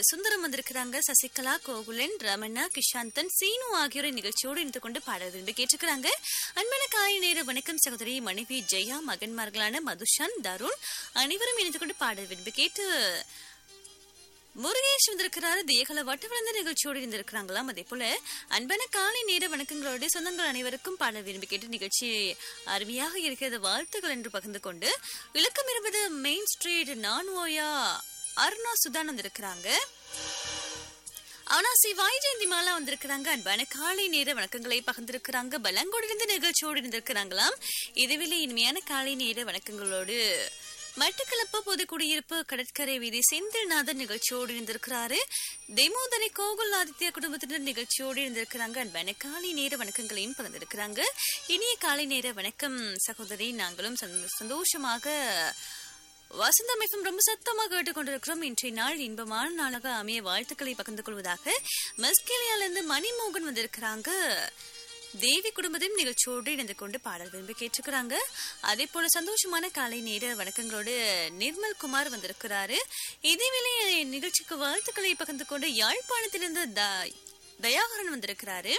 சுந்தரம் வந்திருக்கிறாங்க சசிகலா கோகுலன் ரமணா கிஷாந்தன் சீனு ஆகியோரை நிகழ்ச்சியோடு இணைந்து கொண்டு பாடுறது என்று கேட்டிருக்கிறாங்க அன்பான காலை நேர வணக்கம் சகோதரி மனைவி ஜெயா மகன்மார்களான மதுஷான் தருண் அனைவரும் இணைந்து கொண்டு பாட விரும்பி கேட்டு முருகேஷ் வந்திருக்கிறாரு தேகல வட்ட விழுந்த நிகழ்ச்சியோடு இருந்திருக்கிறாங்களாம் அதே போல அன்பான காலை நேர வணக்கங்களோடு சொந்தங்கள் அனைவருக்கும் பாட விரும்பி கேட்டு நிகழ்ச்சி அருமையாக இருக்கிறது வாழ்த்துக்கள் என்று பகிர்ந்து கொண்டு இலக்கம் இருபது மெயின் ஸ்ட்ரீட் நான் ஓயா அருணா சுதான் வந்திருக்கிறாங்க ஆனா சிவாய் ஜெயந்தி மாலா வந்திருக்கிறாங்க அன்பான காலை நேர வணக்கங்களை பகிர்ந்திருக்கிறாங்க பலங்கோடிலிருந்து நிகழ்ச்சியோடு இருந்திருக்கிறாங்களாம் இதுவிலே இனிமையான காலை நேர வணக்கங்களோடு மட்டக்களப்பு பொது குடியிருப்பு கடற்கரை வீதி செந்தில்நாதன் நிகழ்ச்சியோடு இருந்திருக்கிறாரு தெமோதரை கோகுல் ஆதித்யா குடும்பத்தினர் நிகழ்ச்சியோடு இருந்திருக்கிறாங்க அன்பான காலை நேர வணக்கங்களையும் பகிர்ந்திருக்கிறாங்க இனிய காலை நேர வணக்கம் சகோதரி நாங்களும் சந்தோ- சந்தோஷமாக வசந்தம் எஃப்எம் ரொம்ப சத்தமாக கேட்டுக்கொண்டிருக்கிறோம் இன்றைய நாள் இன்பமான நாளாக அமைய வாழ்த்துக்களை பகிர்ந்து கொள்வதாக மஸ்கேலியாலிருந்து மணிமோகன் வந்திருக்கிறாங்க தேவி குடும்பத்தையும் நிகழ்ச்சியோடு இணைந்து கொண்டு பாடல் விரும்பி கேட்டிருக்கிறாங்க அதே போல சந்தோஷமான காலை நேர வணக்கங்களோடு நிர்மல் குமார் வந்திருக்கிறாரு இதேவேளை நிகழ்ச்சிக்கு வாழ்த்துக்களை பகிர்ந்து கொண்டு யாழ்ப்பாணத்திலிருந்து த- தயாகரன் வந்திருக்கிறாரு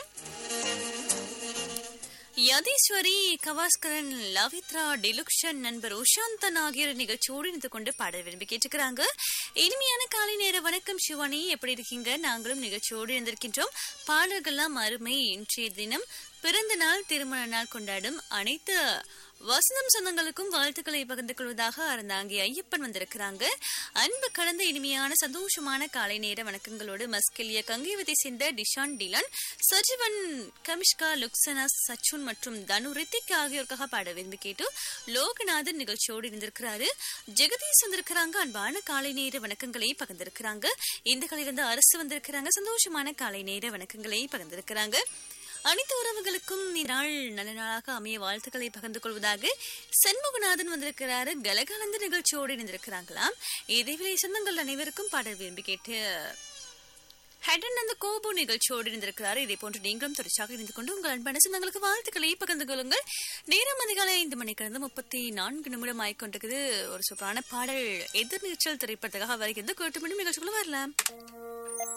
யதீஸ்வரி கவாஸ்கரன் லவித்ரா டிலுக்ஷன் நண்பர் உஷாந்தன் ஆகியோர் நிகழ்ச்சியோடு இணைந்து கொண்டு பாட விரும்பி கேட்டுக்கிறாங்க இனிமையான காலை நேர வணக்கம் சிவானி எப்படி இருக்கீங்க நாங்களும் நிகழ்ச்சியோடு இருந்திருக்கின்றோம் பாடல்கள்லாம் அருமை இன்றைய தினம் பிறந்த நாள் திருமண நாள் கொண்டாடும் அனைத்து வசந்தம் சொந்தங்களுக்கும் வாழ்த்துக்களை பகிர்ந்து கொள்வதாக அறந்தாங்கி ஐயப்பன் வந்திருக்கிறாங்க அன்பு கலந்த இனிமையான சந்தோஷமான காலை நேர வணக்கங்களோடு மஸ்கெலிய கங்கைவதி சேர்ந்த டிஷான் டிலன் சஜிவன் கமிஷ்கா லுக்சனா சச்சுன் மற்றும் தனு ரித்திக் ஆகியோருக்காக பாட விரும்பி கேட்டு லோகநாதன் நிகழ்ச்சியோடு இருந்திருக்கிறாரு ஜெகதீஷ் வந்திருக்கிறாங்க அன்பான காலை நேர வணக்கங்களை பகிர்ந்திருக்கிறாங்க இந்த கலையிலிருந்து அரசு வந்திருக்கிறாங்க சந்தோஷமான காலை நேர வணக்கங்களை பகிர்ந்திருக்கிறாங்க அனைத்து உறவுகளுக்கும் இந்த நாள் நல்ல நாளாக அமைய வாழ்த்துக்களை பகிர்ந்து கொள்வதாக சண்முகநாதன் வந்திருக்கிறாரு கலகலந்த நிகழ்ச்சியோடு இணைந்திருக்கிறாங்களாம் இதேவேளை சொந்தங்கள் அனைவருக்கும் பாடல் விரும்பி கேட்டு ஹெடன் அந்த கோபோ நிகழ்ச்சியோடு இருந்திருக்கிறாரு இதே போன்று நீங்களும் தொடர்ச்சியாக இணைந்து கொண்டு உங்கள் அன்பான சொந்தங்களுக்கு வாழ்த்துக்களை பகிர்ந்து கொள்ளுங்கள் நேரம் அதிகாலை ஐந்து மணி கடந்து முப்பத்தி நான்கு நிமிடம் ஆயிக்கொண்டிருக்குது ஒரு சூப்பரான பாடல் எதிர்நீச்சல் திரைப்படத்துக்காக வருகிறது கேட்டு மீண்டும் நிகழ்ச்சிக்குள்ள வரலாம்